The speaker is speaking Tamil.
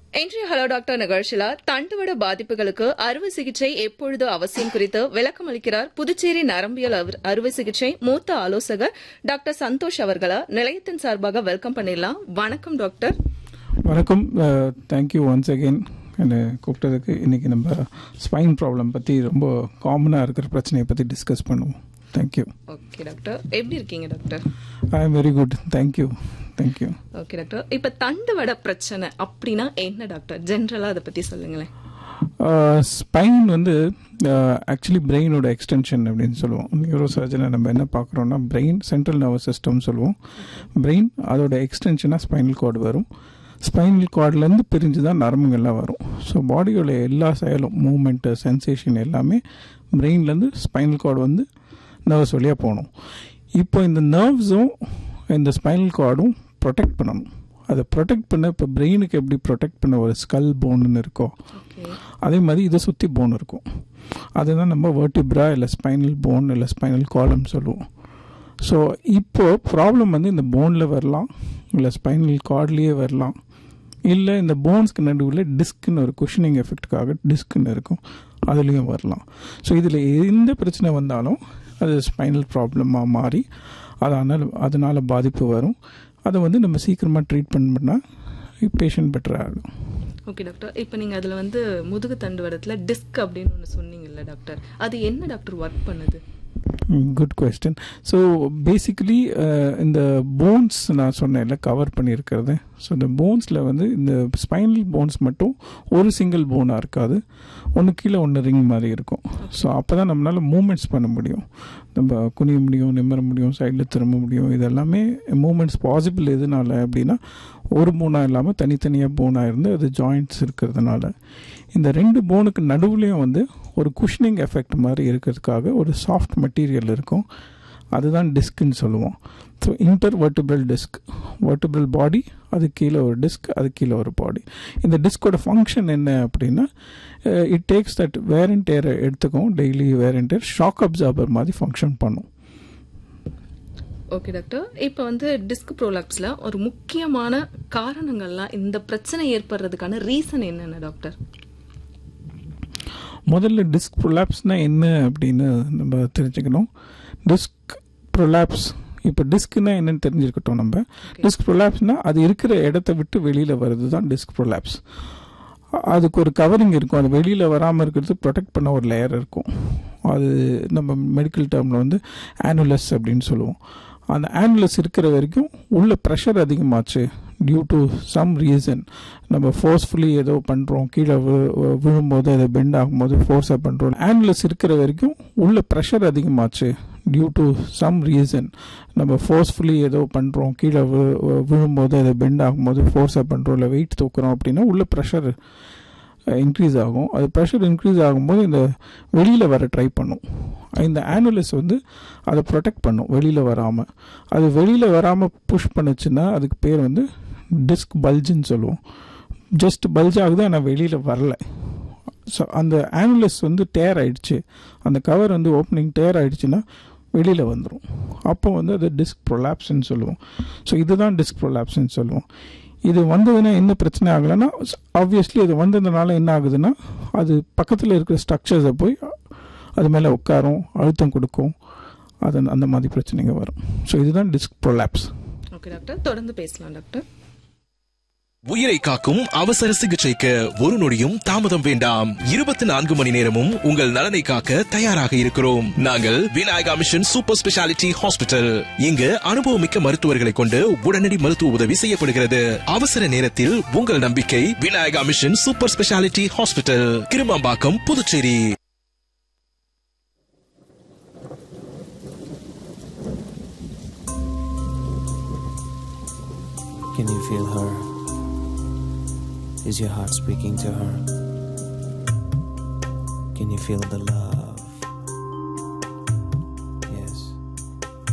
இன்றைய ஹலோ டாக்டர் நிகழ்ச்சியில தண்டுவட பாதிப்புகளுக்கு அறுவை சிகிச்சை எப்பொழுது அவசியம் குறித்து விளக்கம் அளிக்கிறார் புதுச்சேரி நரம்பியல் அவர்- அறுவை சிகிச்சை மூத்த ஆலோசகர் டாக்டர் சந்தோஷ் அவர்களை நிலையத்தின் சார்பாக வெல்கம் பண்ணிடலாம் வணக்கம் டாக்டர் வணக்கம் தேங்க்யூ ஒன்ஸ் அகெயின் என்னை கூப்பிட்டதுக்கு இன்றைக்கி நம்ம ஸ்பைன் ப்ராப்ளம் பற்றி ரொம்ப காமனாக இருக்கிற பிரச்சனையை பற்றி டிஸ்கஸ் பண்ணுவோம் தேங்க்யூ ஓகே டாக்டர் எப்படி இருக்கீங்க doctor I am very good thank you thank you okay doctor இப்ப தண்டுவட பிரச்சனை அப்படின்னா என்ன டாக்டர் ஜென்ரலா அதை பத்தி சொல்லுங்களேன் ஸ்பைன் வந்து ஆக்சுவலி பிரெயினோட எக்ஸ்டென்ஷன் அப்படின்னு சொல்லுவோம் நியூரோ சர்ஜனை நம்ம என்ன பார்க்குறோம்னா பிரெயின் சென்ட்ரல் நர்வஸ் சிஸ்டம் சொல்லுவோம் பிரெயின் அதோட எக்ஸ்டென்ஷனாக ஸ்பைனல் கார்டு வரும் ஸ்பைனல் கார்ட்லேருந்து பிரிஞ்சு தான் நரம்புகள்லாம் வரும் ஸோ பாடியோட எல்லா செயலும் மூமெண்ட்டு சென்சேஷன் எல்லாமே பிரெயின்லேருந்து ஸ்பைனல் கார்டு வந்து நர்வ்ஸ் வழியாக போகணும் இப்போ இந்த நர்வ்ஸும் இந்த ஸ்பைனல் கார்டும் ப்ரொடெக்ட் பண்ணணும் அதை ப்ரொடெக்ட் பண்ண இப்போ பிரெயினுக்கு எப்படி ப்ரொடெக்ட் பண்ண ஒரு ஸ்கல் போன்னு இருக்கோ ஓகே அதே மாதிரி இதை சுற்றி போன் இருக்கும் அதுதான் நம்ம வெர்டிப்ரா இல்லை ஸ்பைனல் போன் இல்லை ஸ்பைனல் காலம் சொல்லுவோம் ஸோ இப்போ ப்ராப்ளம் வந்து இந்த போனில் வரலாம் இல்லை ஸ்பைனல் கார்ட்லேயே வரலாம் இல்லை இந்த போன்ஸ்க்கு நடுவில் டிஸ்க்னு ஒரு குஷனிங் எஃபெக்ட்டுக்காக டிஸ்க்னு இருக்கும் அதுலேயும் வரலாம் ஸோ இதில் எந்த பிரச்சனை வந்தாலும் அது ஸ்பைனல் ப்ராப்ளமாக மாறி அதனால் அதனால் பாதிப்பு வரும் அதை வந்து நம்ம சீக்கிரமாக ட்ரீட்மெண்ட் பண்ணால் பேஷண்ட் பெட்டர் ஆகிடும் ஓகே டாக்டர் இப்போ நீங்க அதுல வந்து முதுகு தண்டுவடத்துல டிஸ்க் அப்படின்னு ஒன்று சொன்னீங்கல்ல டாக்டர் அது என்ன டாக்டர் ஒர்க் பண்ணுது குட் கொஸ்டின் ஸோ பேசிக்கலி இந்த போன்ஸ் நான் சொன்னேன்ல கவர் பண்ணியிருக்கிறது ஸோ இந்த போன்ஸில் வந்து இந்த ஸ்பைனல் போன்ஸ் மட்டும் ஒரு சிங்கிள் போனாக இருக்காது ஒன்று கீழே ஒன்று ரிங் மாதிரி இருக்கும் ஸோ அப்போ தான் நம்மளால் மூமெண்ட்ஸ் பண்ண முடியும் நம்ம குனிய முடியும் நிம்மற முடியும் சைடில் திரும்ப முடியும் இதெல்லாமே மூமெண்ட்ஸ் பாசிபிள் எதுனால அப்படின்னா ஒரு போனாக இல்லாமல் தனித்தனியாக போனாக இருந்து அது ஜாயிண்ட்ஸ் இருக்கிறதுனால இந்த ரெண்டு போனுக்கு நடுவுலையும் வந்து ஒரு குஷனிங் எஃபெக்ட் மாதிரி இருக்கிறதுக்காக ஒரு சாஃப்ட் மெட்டீரியல் இருக்கும் அதுதான் டிஸ்க்னு சொல்லுவோம் so intervertebral disc vertebral body அது கீழே ஒரு டிஸ்க் அது கீழே ஒரு பாடி இந்த டிஸ்கோட ஃபங்க்ஷன் என்ன அப்படின்னா it takes that wear and டேரை எடுத்துக்கும் daily wear and tear shock absorber மாதிரி ஃபங்க்ஷன் பண்ணும் ஓகே டாக்டர் இப்போ வந்து டிஸ்க் ப்ரோலாப்ஸ்ல ஒரு முக்கியமான காரணங்கள்லாம் இந்த பிரச்சனை ஏற்படுறதுக்கான ரீசன் என்னென்ன டாக்டர் முதல்ல டிஸ்க் ப்ரொலாப்ஸ்னால் என்ன அப்படின்னு நம்ம தெரிஞ்சுக்கணும் டிஸ்க் ப்ரொலாப்ஸ் இப்போ டிஸ்க்னா என்னன்னு தெரிஞ்சிருக்கட்டும் நம்ம டிஸ்க் ப்ரொலாப்ஸ்னால் அது இருக்கிற இடத்த விட்டு வெளியில் வருது தான் டிஸ்க் ப்ரொலாப்ஸ் அதுக்கு ஒரு கவரிங் இருக்கும் அது வெளியில் வராமல் இருக்கிறது ப்ரொடெக்ட் பண்ண ஒரு லேயர் இருக்கும் அது நம்ம மெடிக்கல் டேர்மில் வந்து ஆனுலஸ் அப்படின்னு சொல்லுவோம் அந்த ஆனுலஸ் இருக்கிற வரைக்கும் உள்ள ப்ரெஷர் அதிகமாச்சு டியூ டு சம் ரீசன் நம்ம ஃபோர்ஸ்ஃபுல்லி ஏதோ பண்ணுறோம் கீழே வி- வி- விழும்போது அதை பெண்ட் ஆகும்போது ஃபோர்ஸாக பண்ணுறோம் ஆனுலஸ் இருக்கிற வரைக்கும் உள்ள ப்ரெஷர் அதிகமாச்சு டியூ டு சம் ரீசன் நம்ம ஃபோர்ஸ்ஃபுல்லி ஏதோ பண்ணுறோம் கீழே வி- வி- விழும்போது அதை பெண்ட் ஆகும்போது ஃபோர்ஸாக பண்ணுறோம் இல்லை வெயிட் தூக்குறோம் அப்படின்னா உள்ள ப்ரெஷர் இன்க்ரீஸ் ஆகும் அது ப்ரெஷர் இன்க்ரீஸ் ஆகும்போது இந்த வெளியில் வர ட்ரை பண்ணும் இந்த ஆனுலஸ் வந்து அதை ப்ரொடெக்ட் பண்ணும் வெளியில் வராமல் அது வெளியில் வராமல் புஷ் பண்ணுச்சுன்னா அதுக்கு பேர் வந்து டிஸ்க் பல்ஜுன்னு சொல்லுவோம் ஜஸ்ட் பல்ஜ் ஆகுது ஆனால் வெளியில் வரல ஸோ அந்த ஆனுலஸ் வந்து டேர் ஆயிடுச்சு அந்த கவர் வந்து ஓப்பனிங் டேர் ஆயிடுச்சுன்னா வெளியில் வந்துடும் அப்போ வந்து அது டிஸ்க் ப்ரொலாப்ஸ்ன்னு சொல்லுவோம் ஸோ இதுதான் டிஸ்க் ப்ரொலாப்ஸ்ன்னு சொல்லுவோம் இது வந்ததுன்னா என்ன பிரச்சனை ஆகலைன்னா ஆப்வியஸ்லி இது வந்ததுனால என்ன ஆகுதுன்னா அது பக்கத்தில் இருக்கிற ஸ்ட்ரக்சர்ஸை போய் அது மேலே உட்காரும் அழுத்தம் கொடுக்கும் அது அந்த மாதிரி பிரச்சனைங்க வரும் ஸோ இதுதான் டிஸ்க் ப்ரொலாப்ஸ் ஓகே டாக்டர் தொடர்ந்து பேசலாம் டாக்டர் உயிரை காக்கும் அவசர சிகிச்சைக்கு ஒரு நொடியும் தாமதம் வேண்டாம் இருபத்தி நான்கு மணி நேரமும் உங்கள் நலனை காக்க தயாராக இருக்கிறோம் நாங்கள் Vinayaka mission super speciality hospital இங்கு அனுபவமிக்க மருத்துவர்களை கொண்டு உடனடி மருத்துவ உதவி செய்யப்படுகிறது அவசர நேரத்தில் உங்கள் நம்பிக்கை Vinayaka mission super speciality hospital Kirumampakkam Puducherry Can you feel her? Is your heart speaking to her? Can you feel the love?